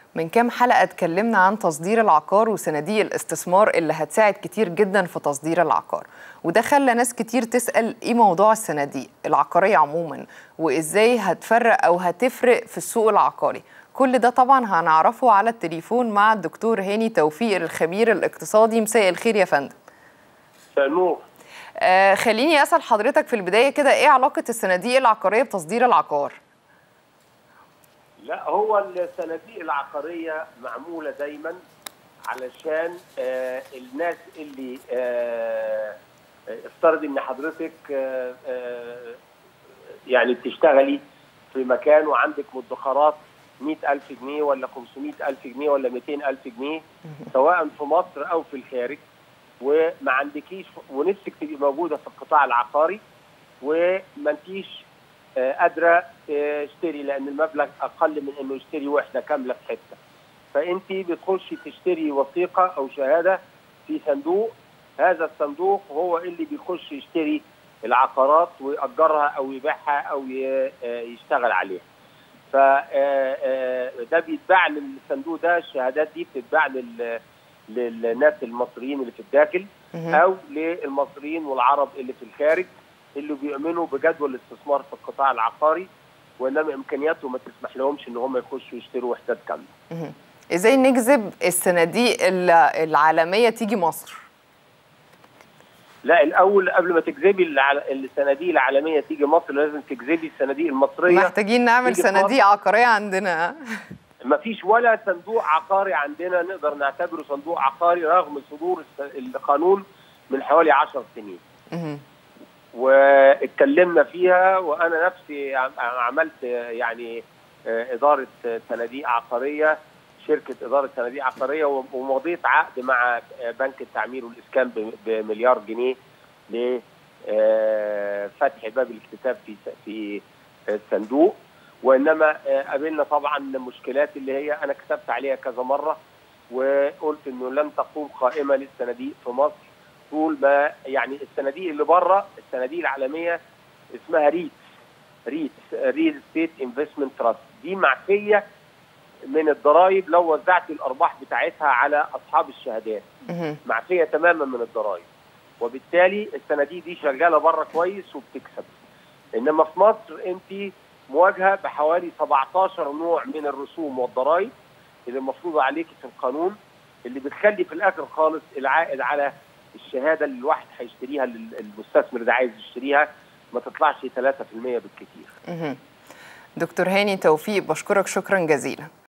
من كام حلقة اتكلمنا عن تصدير العقار وصناديق الاستثمار اللي هتساعد كتير جدا في تصدير العقار وده خلى ناس كتير تسأل ايه موضوع الصناديق العقارية عموما وازاي هتفرق او هتفرق في السوق العقاري كل ده طبعا هنعرفه على التليفون مع الدكتور هاني توفيق الخبير الاقتصادي مساء الخير يا فندم نور آه خليني اسال حضرتك في البدايه كده ايه علاقه الصناديق العقاريه بتصدير العقار لا هو الصناديق العقاريه معموله دايما علشان آه الناس اللي آه افترض ان حضرتك آه آه يعني بتشتغلي في مكان وعندك مدخرات 100000 جنيه ولا 500000 جنيه ولا 200000 جنيه سواء في مصر او في الخارج وما عندكيش ونفسك تبقي موجوده في القطاع العقاري وما انتيش قادره تشتري لان المبلغ اقل من انه يشتري وحده كامله في حته فانت بتخشي تشتري وثيقه او شهاده في صندوق هذا الصندوق هو اللي بيخش يشتري العقارات ويأجرها او يبيعها او يشتغل عليها فده بيتباع للصندوق ده الشهادات دي بتتباع لل للناس المصريين اللي في الداخل او للمصريين والعرب اللي في الخارج اللي بيؤمنوا بجدول الاستثمار في القطاع العقاري وانما امكانياتهم ما تسمح لهمش ان هم يخشوا يشتروا وحدات كامله. ازاي نجذب الصناديق العالميه تيجي مصر؟ لا الاول قبل ما تجذبي الصناديق العالميه تيجي مصر لازم تجذبي الصناديق المصريه محتاجين نعمل صناديق عقاريه عندنا ما فيش ولا صندوق عقاري عندنا نقدر نعتبره صندوق عقاري رغم صدور القانون من حوالي 10 سنين. واتكلمنا فيها وانا نفسي عملت يعني اداره صناديق عقاريه شركه اداره صناديق عقاريه ومضيت عقد مع بنك التعمير والاسكان بمليار جنيه لفتح باب الاكتتاب في في الصندوق وانما قابلنا طبعا مشكلات اللي هي انا كتبت عليها كذا مره وقلت انه لن تقوم قائمه للصناديق في مصر طول ما يعني الصناديق اللي بره الصناديق العالميه اسمها ريتس ريتس ريل ستيت انفستمنت تراست دي معفيه من الضرائب لو وزعت الارباح بتاعتها على اصحاب الشهادات معفيه تماما من الضرائب وبالتالي الصناديق دي شغاله بره كويس وبتكسب انما في مصر انت مواجهه بحوالي 17 نوع من الرسوم والضرائب اللي المفروضه عليكي في القانون اللي بتخلي في الاخر خالص العائد على الشهاده اللي الواحد هيشتريها المستثمر ده عايز يشتريها ما تطلعش 3% بالكثير. دكتور هاني توفيق بشكرك شكرا جزيلا.